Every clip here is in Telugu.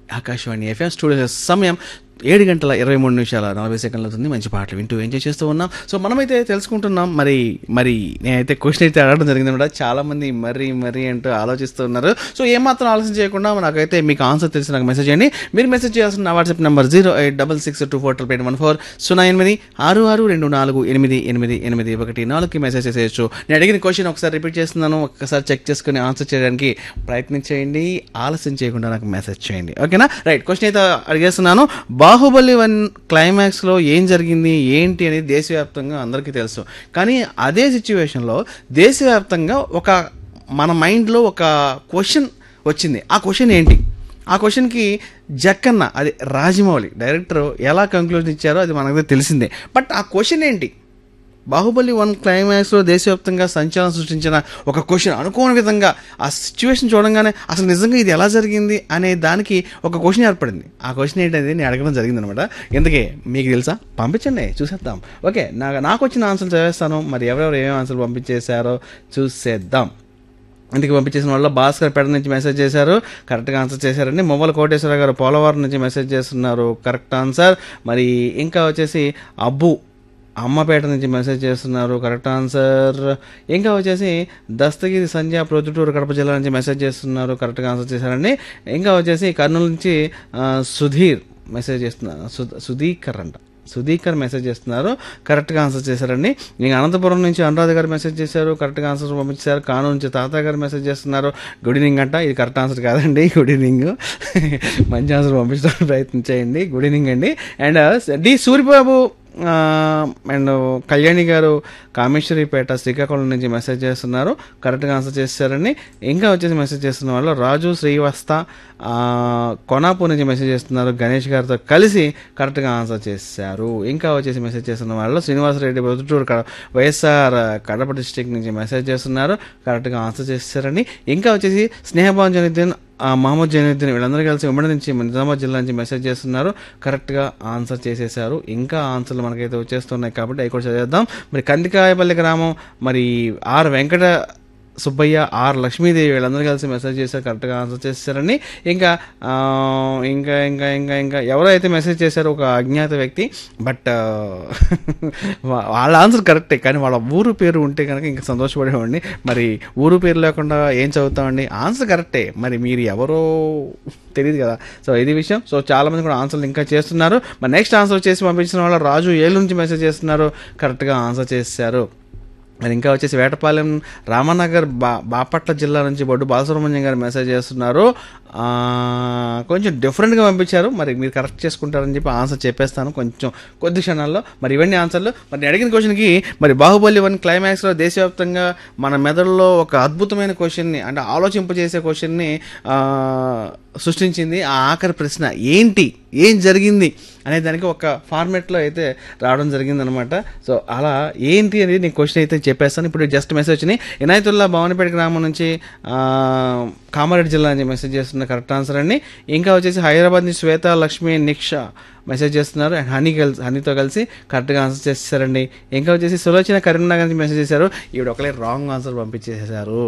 ఆకాశవాణి ఎఫ్ఎం స్టూడియో సమయం ఏడు గంటల ఇరవై మూడు నిమిషాల నలభై సెకండ్లు అవుతుంది మంచి పాటలు వింటూ ఎంజాయ్ చేస్తూ ఉన్నాం సో మనమైతే తెలుసుకుంటున్నాం మరి మరి నేనైతే క్వశ్చన్ అయితే అడగడం జరిగింది కూడా చాలా మంది మరీ మరీ అంటూ ఆలోచిస్తూ ఉన్నారు సో ఏమాత్రం ఆలోచన చేయకుండా నాకైతే మీకు ఆన్సర్ తెలిసి నాకు మెసేజ్ చేయండి మీరు మెసేజ్ చేయాల్సిన నా WhatsApp number zero eight double six two four triple eight one four సున్నా ఎనిమిది ఆరు ఆరు రెండు నాలుగు ఎనిమిది ఎనిమిది ఎనిమిది ఒకటి నాలుగుకి మెసేజ్ చేసేయచ్చు నేను అడిగిన క్వశ్చన్ ఒకసారి రిపీట్ చేస్తున్నాను ఒక్కసారి చెక్ చేసుకుని ఆన్సర్ చేయడానికి ప్రయత్నం చేయండి ఆలస్యం చేయకుండా నాకు మెసేజ్ చేయండి ఓకేనా రైట్ క్వశ్చన్ అయితే అడిగేస్తున్నాను బాహుబలి వన్ క్లైమాక్స్లో ఏం జరిగింది ఏంటి అనేది దేశవ్యాప్తంగా అందరికీ తెలుసు కానీ అదే సిచ్యువేషన్లో దేశవ్యాప్తంగా ఒక మన మైండ్లో ఒక క్వశ్చన్ వచ్చింది ఆ క్వశ్చన్ ఏంటి ఆ క్వశ్చన్కి జక్కన్న అది రాజమౌళి డైరెక్టర్ ఎలా కంక్లూజన్ ఇచ్చారో అది మనకు తెలిసిందే బట్ ఆ క్వశ్చన్ ఏంటి బాహుబలి వన్ క్లైమాక్స్లో దేశవ్యాప్తంగా సంచలనం సృష్టించిన ఒక క్వశ్చన్ అనుకోని విధంగా ఆ సిచ్యువేషన్ చూడంగానే అసలు నిజంగా ఇది ఎలా జరిగింది అనే దానికి ఒక క్వశ్చన్ ఏర్పడింది ఆ క్వశ్చన్ ఏంటనేది నేను అడగడం జరిగింది అనమాట ఎందుకే మీకు తెలుసా పంపించండి చూసేద్దాం ఓకే నాకు నాకు వచ్చిన ఆన్సర్లు చదివేస్తాను మరి ఎవరెవరు ఏమేమి ఆన్సర్లు పంపించేశారో చూసేద్దాం ఇంటికి పంపించేసిన వాళ్ళు భాస్కర్ పేట నుంచి మెసేజ్ చేశారు కరెక్ట్గా ఆన్సర్ చేశారండి మొబైల్ కోటేశ్వర గారు పోలవరం నుంచి మెసేజ్ చేస్తున్నారు కరెక్ట్ ఆన్సర్ మరి ఇంకా వచ్చేసి అబ్బు అమ్మపేట నుంచి మెసేజ్ చేస్తున్నారు కరెక్ట్ ఆన్సర్ ఇంకా వచ్చేసి దస్తగిరి సంధ్య ప్రొద్దుటూరు కడప జిల్లా నుంచి మెసేజ్ చేస్తున్నారు కరెక్ట్గా ఆన్సర్ చేశారండి ఇంకా వచ్చేసి కర్నూలు నుంచి ఆ, సుధీర్ మెసేజ్ చేస్తున్నారు సు- సుధీకర్ అంట సుధీకర్ మెసేజ్ చేస్తున్నారు కరెక్ట్గా ఆన్సర్ చేశారండి ఇంకా అనంతపురం నుంచి అనురాధ గారు మెసేజ్ చేశారు కరెక్ట్గా ఆన్సర్ పంపించారు కాను నుంచి తాత గారు మెసేజ్ చేస్తున్నారు గుడ్ ఈవినింగ్ అంట ఇది కరెక్ట్ ఆన్సర్ కాదండి గుడ్ ఈవినింగ్ మంచి ఆన్సర్ పంపించడానికి ప్రయత్నం చేయండి గుడ్ ఈవినింగ్ అండి and D Suribabu and Kalyani garu Kameswaripeta Srikakulam నుంచి మెసేజ్ చేస్తున్నారు కరెక్ట్గా ఆన్సర్ చేశారని ఇంకా వచ్చేసి మెసేజ్ చేస్తున్న వాళ్ళు రాజు శ్రీవస్త ఆ, కొనాపూర్ నుంచి మెసేజ్ చేస్తున్నారు గణేష్ గారితో కలిసి కరెక్ట్గా ఆన్సర్ చేశారు ఇంకా వచ్చేసి మెసేజ్ చేస్తున్న వాళ్ళు శ్రీనివాసరెడ్డి ప్రొద్దుటూరు కడ వైఎస్ఆర్ కడప డిస్టిక్ నుంచి మెసేజ్ చేస్తున్నారు కరెక్ట్గా ఆన్సర్ చేశారని ఇంకా వచ్చేసి స్నేహభావన్ జనిద్దీన్ ఆ మహమ్మద్ జైనుద్దీన్ వీళ్ళందరూ కలిసి ఉమ్మడి నుంచి నిజామాబాద్ జిల్లా నుంచి మెసేజ్ చేస్తున్నారు కరెక్ట్గా ఆన్సర్ చేసేసారు ఇంకా ఆన్సర్లు మనకైతే వచ్చేస్తున్నాయి కాబట్టి అవి కూడా చదివేద్దాం మరి కందికాయపల్లి గ్రామం మరి ఆర్ వెంకట సుబ్బయ్య ఆర్ లక్ష్మీదేవి వీళ్ళందరూ కలిసి మెసేజ్ చేశారు కరెక్ట్గా ఆన్సర్ చేశారని ఇంకా ఆ, ఇంకా ఇంకా ఇంకా ఇంకా ఎవరైతే మెసేజ్ చేశారో ఒక అజ్ఞాత వ్యక్తి బట్ వాళ్ళ ఆన్సర్ కరెక్టే కానీ వాళ్ళ ఊరు పేరు ఉంటే కనుక ఇంకా సంతోషపడేవాడిని మరి ఊరు పేరు లేకుండా ఏం చదువుతామండి ఆన్సర్ కరెక్టే మరి మీరు ఎవరో తెలియదు కదా సో ఇది విషయం సో చాలా మంది కూడా ఆన్సర్లు ఇంకా చేస్తున్నారు మరి నెక్స్ట్ ఆన్సర్ చేసి పంపించిన వాళ్ళు రాజు ఏళ్ళు నుంచి మెసేజ్ చేస్తున్నారు కరెక్ట్గా ఆన్సర్ చేశారు మరి ఇంకా వచ్చేసి వేటపాలెం రామనగర్ బా బాపట్ల జిల్లా నుంచి బొడ్డు బాలసుబ్రహ్మణ్యం గారు మెసేజ్ చేస్తున్నారు ఆ, కొంచెం డిఫరెంట్గా పంపించారు మరి మీరు కరెక్ట్ చేసుకుంటారని చెప్పి ఆన్సర్ చెప్పేస్తాను కొంచెం కొద్ది క్షణాల్లో మరి ఇవన్నీ ఆన్సర్లు మరి నేను అడిగిన క్వశ్చన్కి మరి బాహుబలి వన్ క్లైమాక్స్లో దేశవ్యాప్తంగా మన మెదడులో ఒక అద్భుతమైన క్వశ్చన్ని అంటే ఆలోచింపజేసే క్వశ్చన్ని ఆ, సృష్టించింది ఆ ఆఖరి ప్రశ్న ఏంటి ఏం జరిగింది అనే దానికి ఒక ఫార్మేట్లో అయితే రావడం జరిగింది అనమాట సో అలా ఏంటి అనేది నేను క్వశ్చన్ అయితే చెప్పేస్తాను ఇప్పుడు జస్ట్ మెసేజ్ వచ్చినాయి ఇనాయతుల్లా భవనపేట గ్రామం నుంచి ఆ, కామారెడ్డి జిల్లా నుంచి మెసేజ్ చేస్తున్న కరెక్ట్ ఆన్సర్ అండి ఇంకా వచ్చేసి హైదరాబాద్ నుంచి శ్వేత లక్ష్మి నిక్ష మెసేజ్ చేస్తున్నారు అండ్ హనీ కలిసి హనీతో కలిసి కరెక్ట్గా ఆన్సర్ చేస్తారండి ఇంకా వచ్చేసి సులోచన కరీంనగర్ నుంచి మెసేజ్ చేశారు ఈవిడ ఒకలే రాంగ్ ఆన్సర్ పంపించేసేసారు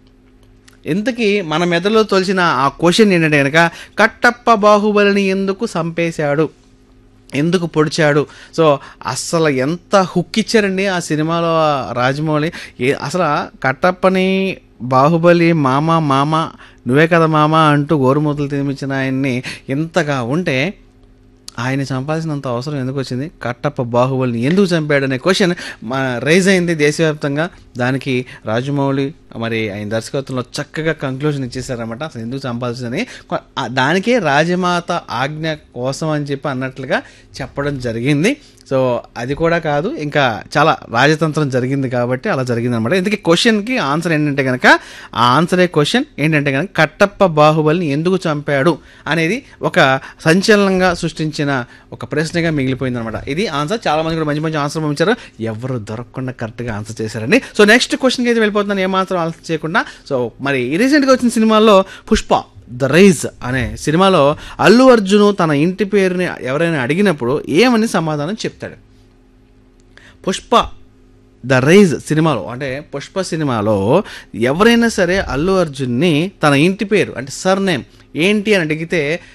ఇంతకీ మన మెదడులో తొలిచిన ఆ క్వశ్చన్ ఏంటంటే కనుక కట్టప్ప బాహుబలిని ఎందుకు చంపేశాడు ఎందుకు పొడిచాడు సో అసలు ఎంత హుక్ ఇచ్చారండి ఆ సినిమాలో ఆ రాజమౌళి ఏ అసలు కట్టప్పని బాహుబలి మామ మామ నువ్వే కదా మామ అంటూ గోరుమూతలు తినిపించిన ఆయన్ని ఇంతగా ఉంటే ఆయన చంపాల్సినంత అవసరం ఎందుకు వచ్చింది కట్టప్ప బాహుబలిని ఎందుకు చంపాడు అనే క్వశ్చన్ మా రైజ్ అయింది దేశవ్యాప్తంగా దానికి రాజమౌళి మరి ఆయన దర్శకత్వంలో చక్కగా కంక్లూజన్ ఇచ్చేసారనమాట అసలు ఎందుకు చంపాల్సిందని కొ- ఆ దానికే రాజమాత ఆజ్ఞ కోసం అని చెప్పి అన్నట్లుగా చెప్పడం జరిగింది సో అది కూడా కాదు ఇంకా చాలా రాజతంత్రం జరిగింది కాబట్టి అలా జరిగింది అనమాట ఇందుకే క్వశ్చన్కి ఆన్సర్ ఏంటంటే కనుక ఆ ఆన్సరే క్వశ్చన్ ఏంటంటే కనుక కట్టప్ప బాహుబలిని ఎందుకు చంపాడు అనేది ఒక సంచలనంగా సృష్టించిన ఒక ప్రశ్నగా మిగిలిపోయింది అనమాట ఇది ఆన్సర్ చాలా మంది కూడా మంచి మంచి ఆన్సర్ పంపించారు ఎవరు దొరకకుండా కరెక్ట్గా ఆన్సర్ చేశారండి సో నెక్స్ట్ క్వశ్చన్కి అయితే వెళ్ళిపోతున్నాను ఏమాత్రం ఆన్సర్ చేయకుండా సో మరి రీసెంట్గా వచ్చిన సినిమాల్లో పుష్ప ద రైజ్ అనే సినిమాలో అల్లు అర్జున్ తన ఇంటి పేరుని ఎవరైనా అడిగినప్పుడు ఏమని సమాధానం చెప్తాడు పుష్ప ద రైజ్ సినిమాలో అంటే పుష్ప సినిమాలో ఎవరైనా సరే అల్లు అర్జున్ని తన ఇంటి పేరు అంటే సర్ నేమ్ ఏంటి అని అడిగితే